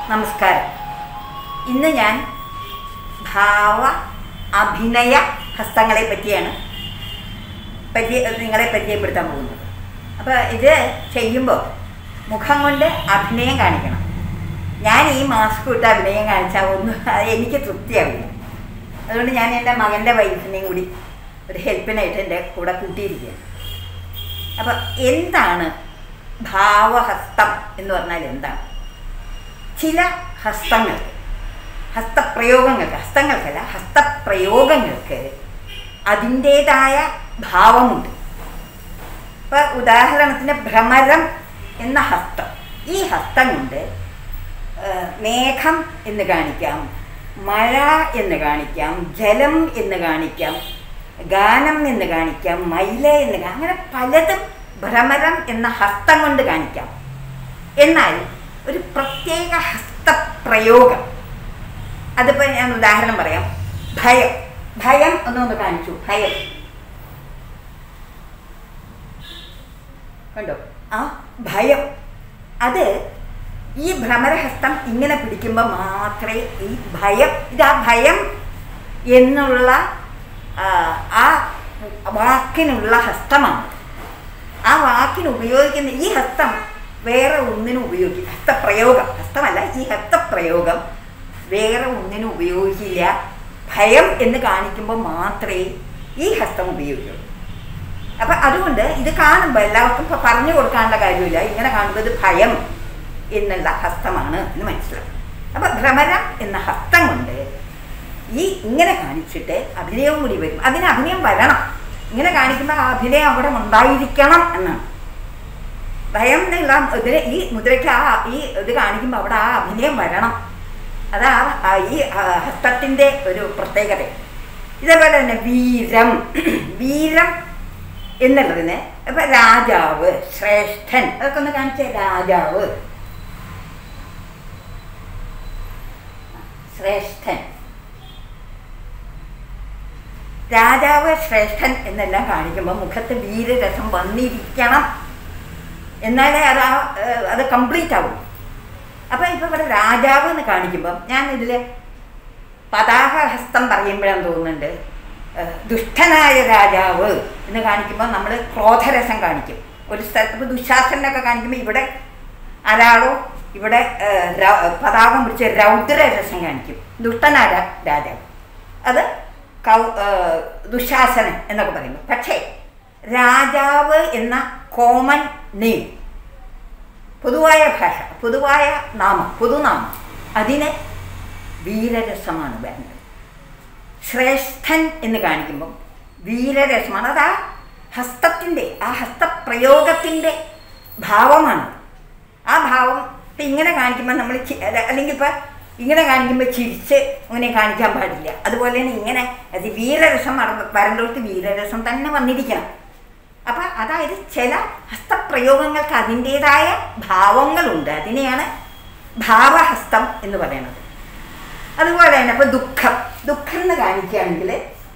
നമസ്കാരം ഇന്ന് ഞാൻ ഭാവ അഭിനയ ഹസ്തങ്ങളെ പറ്റിയാണ് പരിചയ നിങ്ങളെ പരിചയപ്പെടുത്താൻ പോകുന്നത് അപ്പോൾ ഇത് ചെയ്യുമ്പോൾ മുഖം കൊണ്ട് അഭിനയം കാണിക്കണം ഞാൻ ഈ മാസ്ക് ഇട്ട് അഭിനയം കാണിച്ചാൽ ഒന്നും അത് എനിക്ക് തൃപ്തിയാവില്ല അതുകൊണ്ട് ഞാൻ എൻ്റെ മകൻ്റെ വൈഫിനെയും കൂടി ഒരു ഹെൽപ്പിനായിട്ട് എൻ്റെ കൂടെ കൂട്ടിയിരിക്കുകയാണ് അപ്പോൾ എന്താണ് ഭാവഹസ്തം എന്ന് പറഞ്ഞാൽ എന്താണ് ചില ഹസ്തങ്ങൾക്ക് ഹസ്തപ്രയോഗങ്ങൾക്ക് ഹസ്തങ്ങൾക്കല്ല ഹസ്തപ്രയോഗങ്ങൾക്ക് അതിൻ്റേതായ ഭാവമുണ്ട് ഇപ്പോൾ ഉദാഹരണത്തിന് ഭ്രമരം എന്ന ഹസ്തം ഈ ഹസ്തം കൊണ്ട് ഏഹ്, മേഘം എന്ന് കാണിക്കാം മഴ എന്ന് കാണിക്കാം ജലം എന്ന് കാണിക്കാം ഗാനം എന്ന് കാണിക്കാം മൈല എന്ന് കാ- അങ്ങനെ പലതും ഭ്രമരം എന്ന ഹസ്തം കൊണ്ട് കാണിക്കാം എന്നാൽ ഒരു പ്രത്യേക ഹസ്തപ്രയോഗം അതിപ്പോൾ ഞാൻ ഉദാഹരണം പറയാം ഭയം ഭയം ഒന്നൊന്ന് കാണിച്ചു ഭയം കണ്ടോ ആ ഭയം അത് ഈ ഭ്രമരഹസ്തം ഇങ്ങനെ പിടിക്കുമ്പോൾ മാത്രമേ ഈ ഭയം ഇത് ആ ഭയം എന്നുള്ള ആ, ആ വാക്കിനുള്ള ഹസ്തമാണ് ആ വാക്കിന് ഉപയോഗിക്കുന്ന ഈ ഹസ്തം വേറെ ഒന്നിനും ഉപയോഗിക്കില്ല ഹസ്തപ്രയോഗം ഹസ്തമല്ല ഈ ഹസ്തപ്രയോഗം വേറെ ഒന്നിനും ഉപയോഗിക്കില്ല ഭയം എന്ന് കാണിക്കുമ്പോൾ മാത്രമേ ഈ ഹസ്തം ഉപയോഗിക്കുള്ളൂ അപ്പം അതുകൊണ്ട് ഇത് കാണുമ്പോൾ എല്ലാവർക്കും ഇപ്പം പറഞ്ഞു കൊടുക്കാനുള്ള കാര്യമില്ല ഇങ്ങനെ കാണുമ്പോൾ ഇത് ഭയം എന്നുള്ള ഹസ്തമാണ് എന്ന് മനസ്സിലാവും അപ്പം ഭ്രമരം എന്ന ഹസ്തം കൊണ്ട് ഈ ഇങ്ങനെ കാണിച്ചിട്ട് അഭിനയവും കൂടി വരും അതിന് അഭിനയം വരണം ഇങ്ങനെ കാണിക്കുമ്പോൾ ആ അഭിനയം അവിടെ ഉണ്ടായിരിക്കണം എന്നാണ് ഭയം എന്നുള്ള ഇതിന് ഈ മുദ്രയ്ക്ക് ആ ഈ ഇത് കാണിക്കുമ്പോൾ അവിടെ ആ അഭിനയം വരണം അതാ ആ ഈ ആ ഹസ്തത്തിൻ്റെ ഒരു പ്രത്യേകത ഇതേപോലെ തന്നെ വീരം വീരം എന്നുള്ളതിന് ഇപ്പം രാജാവ് ശ്രേഷ്ഠൻ അതൊക്കെ ഒന്ന് കാണിച്ചേ രാജാവ് ശ്രേഷ്ഠൻ രാജാവ് ശ്രേഷ്ഠൻ എന്നെല്ലാം കാണിക്കുമ്പോൾ മുഖത്ത് വീരരസം വന്നിരിക്കണം എന്നാലേ അത് ആ ഏഹ്, അത് കംപ്ലീറ്റ് ആവും അപ്പം ഇപ്പം ഇവിടെ രാജാവ് എന്ന് കാണിക്കുമ്പം ഞാൻ ഇതിൽ പതാകഹസ്തം പറയുമ്പോഴാണ് തോന്നുന്നുണ്ട് ഏഹ്, ദുഷ്ടനായ രാജാവ് എന്ന് കാണിക്കുമ്പോൾ നമ്മൾ ക്രോധരസം കാണിക്കും ഒരു സ്ഥലത്ത് ഇപ്പോൾ ദുശാസനൊക്കെ കാണിക്കുമ്പോൾ ഇവിടെ ഒരാളോ ഇവിടെ ഏഹ്, ര- പതാകം പിടിച്ച് രൗദ്രരസം കാണിക്കും ദുഷ്ടനായ രാ- രാജാവ് അത് കൗ ഏഹ്, ദുശാസനൻ എന്നൊക്കെ പറയുന്നു പക്ഷേ രാജാവ് എന്ന കോമൺ നെയിം പൊതുവായ ഭാഷ പൊതുവായ നാമം പൊതുനാമം അതിന് വീരരസമാണ് വേണ്ടത് ശ്രേഷ്ഠൻ എന്ന് കാണിക്കുമ്പം വീരരസമാണ് അത് ആ ഹസ്തത്തിൻ്റെ ആ ഹസ്തപ്രയോഗത്തിൻ്റെ ഭാവമാണ് ആ ഭാവം ഇപ്പം ഇങ്ങനെ കാണിക്കുമ്പോൾ നമ്മൾ ചി- അല്ല- അല്ലെങ്കിൽ ഇപ്പം ഇങ്ങനെ കാണിക്കുമ്പോൾ ചിരിച്ച് അങ്ങനെ കാണിക്കാൻ പാടില്ല അതുപോലെ തന്നെ ഇങ്ങനെ അത് വീരരസം വര- വരണ്ടോട്ട് വീരരസം തന്നെ വന്നിരിക്കണം അപ്പം അതായത് ചില ഹസ്തപ്രയോഗങ്ങൾക്ക് അതിൻ്റേതായ ഭാവങ്ങളുണ്ട് അതിനെയാണ് ഭാവഹസ്തം എന്ന് പറയുന്നത് അതുപോലെ തന്നെ ഇപ്പോൾ ദുഃഖം ദുഃഖം എന്ന് കാണിക്കുകയാണെങ്കിൽ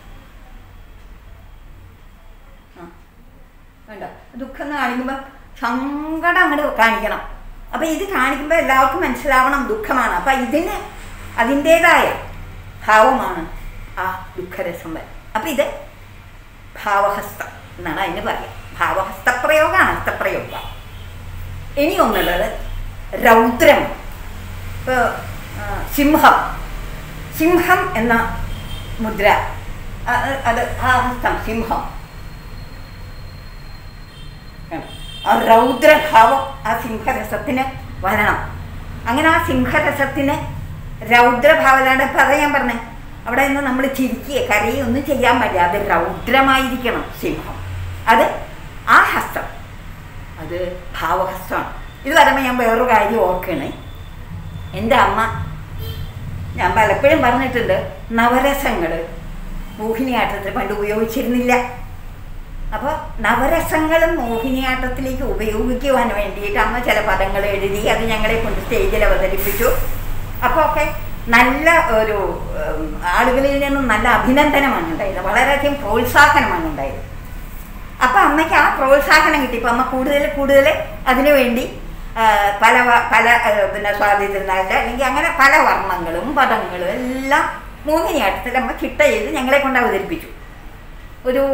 ആ, വേണ്ട ദുഃഖം എന്ന് കാണിക്കുമ്പോൾ സങ്കടം അങ്ങോട്ട് കാണിക്കണം അപ്പം ഇത് കാണിക്കുമ്പോൾ എല്ലാവർക്കും മനസ്സിലാവണം ദുഃഖമാണ് അപ്പം ഇതിന് അതിൻ്റേതായ ഭാവമാണ് ആ ദുഃഖരസം വരെ അപ്പം ഇത് ഭാവഹസ്തം എന്നാണ് അതിന് പറയുക ഭാവഹസ്തപ്രയോഗമാണ് ഹസ്തപ്രയോഗം ഇനി ഒന്നുള്ളത് രൗദ്രം ഇപ്പോൾ സിംഹം സിംഹം എന്ന മുദ്ര അ- അ- അത് ആ ഹസ്തം സിംഹം ആ രൗദ്രഭാവം ആ സിംഹരസത്തിന് വരണം അങ്ങനെ ആ സിംഹരസത്തിന് രൗദ്രഭാവലാണ് ഇപ്പം അതാ ഞാൻ പറഞ്ഞേ അവിടെ നിന്ന് നമ്മൾ ചിരിക്കുക കരയുക ഒന്നും ചെയ്യാൻ പാടില്ല അത് രൗദ്രമായിരിക്കണം സിംഹം അത് ആ ഹസ്തം അത് ഭാവഹസ്തമാണ് ഇത് പറയുമ്പോൾ ഞാൻ വേറൊരു കാര്യം ഓർക്കണേ എൻ്റെ അമ്മ ഞാൻ പലപ്പോഴും പറഞ്ഞിട്ടുണ്ട് നവരസങ്ങൾ മോഹിനിയാട്ടത്തിൽ പണ്ട് ഉപയോഗിച്ചിരുന്നില്ല അപ്പോൾ നവരസങ്ങളും മോഹിനിയാട്ടത്തിലേക്ക് ഉപയോഗിക്കുവാൻ വേണ്ടിയിട്ട് അമ്മ ചില പദങ്ങൾ എഴുതി അത് ഞങ്ങളെ കൊണ്ട് സ്റ്റേജിൽ അവതരിപ്പിച്ചു അപ്പോൾ ഒക്കെ നല്ല ഒരു ഉം, ആളുകളിൽ നിന്നും നല്ല അഭിനന്ദനമാണ് ഉണ്ടായത് വളരെയധികം പ്രോത്സാഹനമാണ് ഉണ്ടായത് അപ്പം അമ്മയ്ക്ക് ആ പ്രോത്സാഹനം കിട്ടി ഇപ്പം അമ്മ കൂടുതൽ കൂടുതൽ അതിനു വേണ്ടി ആ, പല വ- പല ആ, പിന്നെ സ്വാതിരുന്നാളിൽ അല്ലെങ്കിൽ അങ്ങനെ പല വർണ്ണങ്ങളും പദങ്ങളും എല്ലാം മോഹിനിയാട്ടത്തിൽ അമ്മ ചിട്ട ചെയ്ത് ഞങ്ങളെ കൊണ്ട് അവതരിപ്പിച്ചു ഒരു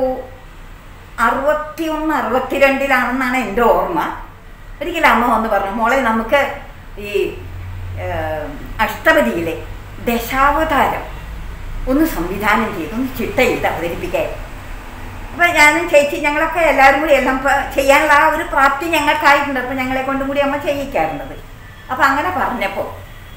അറുപത്തിയൊന്ന് അറുപത്തിരണ്ടിലാണെന്നാണ് എൻ്റെ ഓർമ്മ ഒരിക്കലും അമ്മ വന്ന് പറഞ്ഞു മോളെ നമുക്ക് ഈ ഏഹ്, അഷ്ടപതിയിലെ ദശാവതാരം ഒന്ന് സംവിധാനം ചെയ്ത് ഒന്ന് ചിട്ട ചെയ്ത് അവതരിപ്പിക്കാൻ അപ്പം ഞാനും ചേച്ചി ഞങ്ങളൊക്കെ എല്ലാവരും കൂടി എല്ലാം ഇപ്പം ചെയ്യാനുള്ള ആ ഒരു പ്രാപ്തി ഞങ്ങൾക്കായിട്ടുണ്ട് അപ്പം ഞങ്ങളെ കൊണ്ടും കൂടി അമ്മ ചെയ്യിക്കാറുള്ളത് അപ്പം അങ്ങനെ പറഞ്ഞപ്പോൾ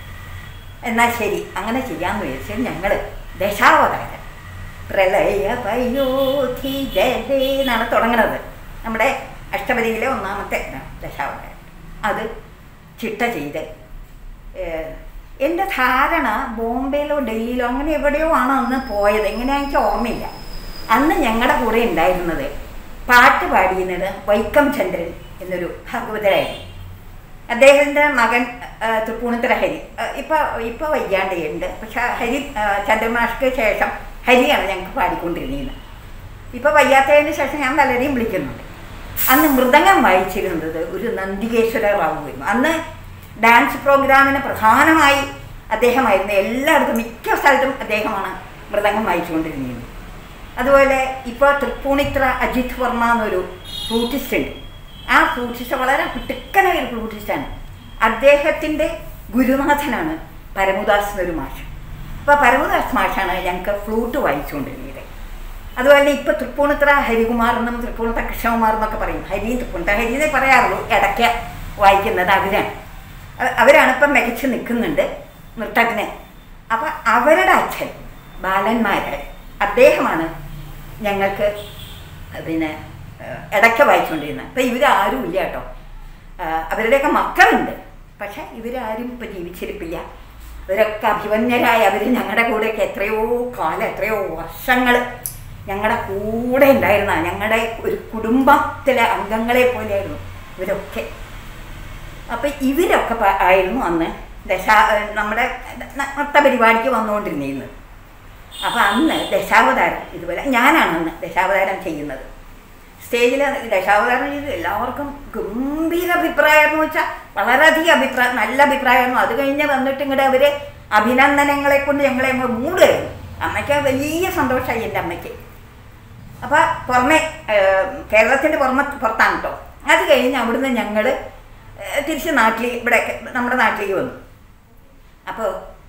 എന്നാൽ ശരി അങ്ങനെ ചെയ്യാമെന്ന് വിചാരിച്ചാൽ ഞങ്ങൾ ദശാവതാരം പ്രളയ പയോധി ജലേ എന്നാണ് തുടങ്ങുന്നത് നമ്മുടെ അഷ്ടപതിയിലെ ഒന്നാമത്തെ ഇതാണ് ദശാവതാരം അത് ചിട്ട ചെയ്ത് ഏഹ്, എൻ്റെ ധാരണ ബോംബെയിലോ ഡൽഹിയിലോ അങ്ങനെ എവിടെയോ ആണ് അന്ന് പോയത് എങ്ങനെയാണെന്ന് എനിക്ക് ഓർമ്മയില്ല അന്ന് ഞങ്ങളുടെ കൂടെ ഉണ്ടായിരുന്നത് പാട്ട് പാടിയിരുന്നത് വൈക്കം ചന്ദ്രൻ എന്നൊരു ഭാഗവതരായിരുന്നു അദ്ദേഹത്തിൻ്റെ മകൻ ആ, തൃപ്പൂണിത്തുറ ഹരി ആ, ഇപ്പൊ ഇപ്പൊ വയ്യാണ്ടയുണ്ട് പക്ഷെ ഹരി ആ, ചന്ദ്രമാഷ്ക്ക് ശേഷം ഹരിയാണ് ഞങ്ങൾക്ക് പാടിക്കൊണ്ടിരുന്നത് ഇപ്പൊ വയ്യാത്തതിന് ശേഷം ഞാൻ പലരെയും വിളിക്കുന്നുണ്ട് അന്ന് മൃദംഗം വായിച്ചിരുന്നത് ഒരു നന്ദികേശ്വര റാവുവായിരുന്നു അന്ന് ഡാൻസ് പ്രോഗ്രാമിന് പ്രധാനമായി അദ്ദേഹമായിരുന്നു എല്ലായിടത്തും മിക്ക സ്ഥലത്തും അദ്ദേഹമാണ് മൃദംഗം വായിച്ചുകൊണ്ടിരുന്നത് അതുപോലെ ഇപ്പോൾ തൃപ്പൂണിത്ര അജിത് വർമ്മ എന്നൊരു ഫ്ലൂട്ടിസ്റ്റ് ഉണ്ട് ആ ഫ്ലൂട്ടിസ്റ്റ് വളരെ പിട്ടുക്കനായ ഒരു ഫ്ലൂട്ടിസ്റ്റാണ് അദ്ദേഹത്തിൻ്റെ ഗുരുനാഥനാണ് പരമുദാസ് എന്നൊരു മാഷ് അപ്പോൾ പരമുദാസ് മാഷാണ് ഞങ്ങൾക്ക് ഫ്ലൂട്ട് വായിച്ചുകൊണ്ടിരുന്നത് അതുപോലെ ഇപ്പോൾ തൃപ്പൂണിത്ര ഹരികുമാർ എന്നും തൃപ്പൂണിത്ര കൃഷ്ണകുമാർ എന്നൊക്കെ പറയും ഹരിയും തൃപ്പൂണിത്ര ഹരി എന്നേ പറയാറുള്ളൂ ഇടയ്ക്ക് വായിക്കുന്നത് അവരാണ് അ- അവരാണ് ഇപ്പം മികച്ച് നിൽക്കുന്നുണ്ട് നൃത്തത്തിന് അപ്പം അവരുടെ അച്ഛൻ ബാലന്മാരായ അദ്ദേഹമാണ് ഞങ്ങൾക്ക് പിന്നെ ഏഹ്, ഇടയ്ക്ക് വായിച്ചുകൊണ്ടിരുന്നത് അപ്പം ഇവരാരും ഇല്ല കേട്ടോ ആഹ്, അവരുടെയൊക്കെ മക്കളുണ്ട് പക്ഷെ ഇവരാരും ഇപ്പം ജീവിച്ചിരിപ്പില്ല ഇവരൊക്കെ അഭിമന്യരായ അവർ ഞങ്ങളുടെ കൂടെയൊക്കെ എത്രയോ കാലം എത്രയോ വർഷങ്ങൾ ഞങ്ങളുടെ കൂടെ ഉണ്ടായിരുന്ന ഞങ്ങളുടെ ഒരു കുടുംബത്തിലെ അംഗങ്ങളെ പോലെയായിരുന്നു ഇവരൊക്കെ അപ്പം ഇവരൊക്കെ പ- ആയിരുന്നു അന്ന് ദശാ നമ്മുടെ ന- നൃത്ത പരിപാടിക്ക് വന്നുകൊണ്ടിരുന്നിരുന്നത് അപ്പം അന്ന് ദശാവതാരം ഇതുപോലെ ഞാനാണ് അന്ന് ദശാവതാരം ചെയ്യുന്നത് സ്റ്റേജിൽ ദശാവതാരം ചെയ്ത് എല്ലാവർക്കും ഗംഭീര അഭിപ്രായം എന്ന് വെച്ചാൽ വളരെയധികം അഭിപ്രായം നല്ല അഭിപ്രായമായിരുന്നു അത് കഴിഞ്ഞ് വന്നിട്ട് ഇങ്ങോട്ട് അവർ അഭിനന്ദനങ്ങളെ കൊണ്ട് ഞങ്ങളെ അങ്ങ് മൂടുകയായിരുന്നു അമ്മയ്ക്ക് വലിയ സന്തോഷമായി എൻ്റെ അമ്മയ്ക്ക് അപ്പോൾ പുറമെ കേരളത്തിൻ്റെ പുറമെ പുറത്താണ് കേട്ടോ അത് കഴിഞ്ഞ് അവിടുന്ന് ഞങ്ങൾ തിരിച്ച് നാട്ടിൽ ഇവിടെ നമ്മുടെ നാട്ടിലേക്ക് വന്നു അപ്പോൾ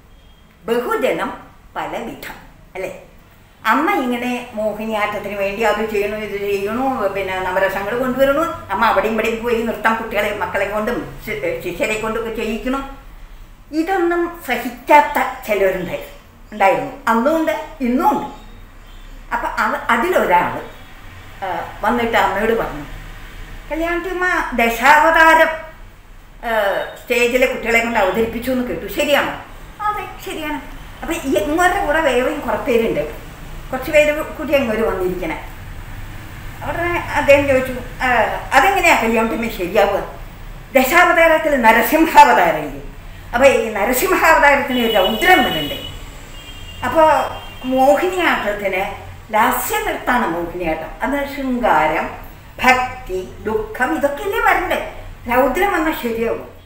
ബഹുജനം പല വിധം അല്ലേ അമ്മ ഇങ്ങനെ മോഹിനിയാട്ടത്തിന് വേണ്ടി അത് ചെയ്യണു ഇത് ചെയ്യണു പിന്നെ നവരസങ്ങൾ കൊണ്ടുവരണു അമ്മ അവിടെയും ഇവിടെയും പോയി നൃത്തം കുട്ടികളെ മക്കളെ കൊണ്ടും ശി- ശിഷ്യരെ കൊണ്ടും ഒക്കെ ചെയ്യിക്കണു ഇതൊന്നും സഹിക്കാത്ത ചിലവരുണ്ടായിരുന്നു ഉണ്ടായിരുന്നു അന്നുമുണ്ട് ഇന്നും ഉണ്ട് അപ്പം അവ അതിലൊരാൾ വന്നിട്ട് അമ്മയോട് പറഞ്ഞു കല്യാണത്തിമ്മ ദശാവതാരം സ്റ്റേജിലെ കുട്ടികളെ കൊണ്ട് അവതരിപ്പിച്ചു എന്ന് കേട്ടു ശരിയാണോ അതെ ശരിയാണ് അപ്പം ഇങ്ങോരുടെ കൂടെ വേറെയും കുറച്ച് പേരുണ്ട് കുറച്ച് പേര് കൂടി അങ്ങോട്ട് വന്നിരിക്കണേ ഉടനെ അദ്ദേഹം ചോദിച്ചു "ആ, അതെങ്ങനെയാ കല്യാണത്തിമ്മ ശരിയാവുക ദശാവതാരത്തിൽ നരസിംഹാവതാരമില്ലേ അപ്പോൾ ഈ നരസിംഹാവതാരത്തിന് ഒരു രൗദ്രം വരുന്നുണ്ട് അപ്പോൾ മോഹിനിയാട്ടത്തിന് ലാസ്യ നൃത്തമാണ് മോഹിനിയാട്ടം അത് ശൃംഗാരം ഭക്തി ദുഃഖം ഇതൊക്കെയല്ലേ വരണ്ടേ രൗദ്രം വന്നാൽ ശരിയാവും